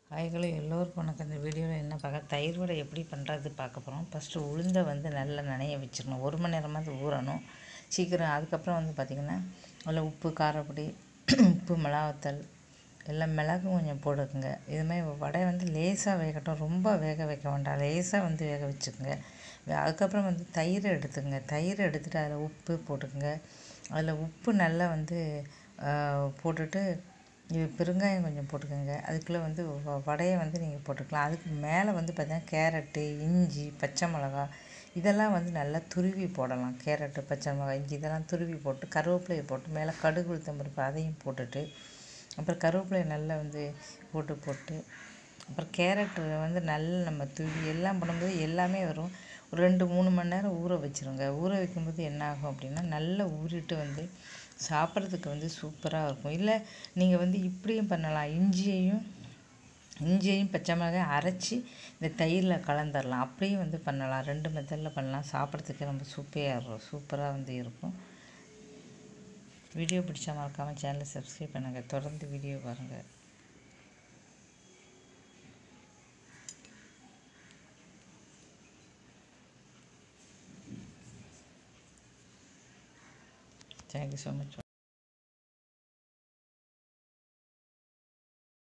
ஹாய்களோ எல்லோருக்கும் வணக்கம் இந்த வீடியோவில் என்ன பார்க்க தயிர் வடை எப்படி பண்ணுறது பார்க்க போகிறோம் ஃபஸ்ட்டு உளுந்தை வந்து நல்லா நனைய வச்சிடணும் ஒரு மணி நேரமாவது ஊறணும் சீக்கிரம் அதுக்கப்புறம் வந்து பார்த்திங்கன்னா அதில் உப்பு காரப்பொடி உப்பு மிளகாத்தல் எல்லாம் மிளகும் கொஞ்சம் போட்டுக்குங்க இதுமாதிரி வடை வந்து லேசாக வேகட்டும் ரொம்ப வேக வைக்க வேண்டாம் லேசாக வந்து வேக வச்சுக்கோங்க அதுக்கப்புறம் வந்து தயிர் எடுத்துங்க தயிர் எடுத்துகிட்டு அதில் உப்பு போட்டுக்கோங்க அதில் உப்பு நல்லா வந்து போட்டுட்டு இது பெருங்காயம் கொஞ்சம் போட்டுக்கோங்க அதுக்குள்ளே வந்து வ- வடையை வந்து நீங்கள் போட்டுக்கலாம் அதுக்கு மேலே வந்து பார்த்தீங்கன்னா கேரட்டு இஞ்சி பச்சை மிளகா இதெல்லாம் வந்து நல்லா துருவி போடலாம் கேரட்டு பச்சை மிளகா இஞ்சி இதெல்லாம் துருவி போட்டு கருவேப்பிலையை போட்டு மேலே கடுகு உளுத்தம் பருப்பு அதையும் போட்டுட்டு அப்புறம் கருவேப்பிலையை நல்லா வந்து போட்டு போட்டு அப்புறம் கேரட்டு வந்து நல்லா நம்ம துருவி எல்லாம் பண்ணும்போது எல்லாமே வரும் ஒரு ரெண்டு மூணு மணி நேரம் ஊற வச்சிருங்க ஊற வைக்கும்போது என்ன ஆகும் அப்படின்னா நல்லா ஊறிட்டு வந்து சாப்பிட்றதுக்கு வந்து சூப்பராக இருக்கும் இல்லை நீங்கள் வந்து இப்படியும் பண்ணலாம் இஞ்சியையும் இஞ்சியையும் பச்சை மிளகாயும் அரைச்சி இந்த தயிரில் கலந்துடலாம் அப்படியும் வந்து பண்ணலாம் ரெண்டு மெத்தடில் பண்ணலாம் சாப்பிட்றதுக்கு ரொம்ப சூப்பராக இருக்கும் சூப்பராக வந்து இருக்கும் வீடியோ பிடிச்சா மறக்காமல் சேனலை சப்ஸ்கிரைப் பண்ணுங்கள் தொடர்ந்து வீடியோ பாருங்கள் தேங்க்யூ ஸோ மச்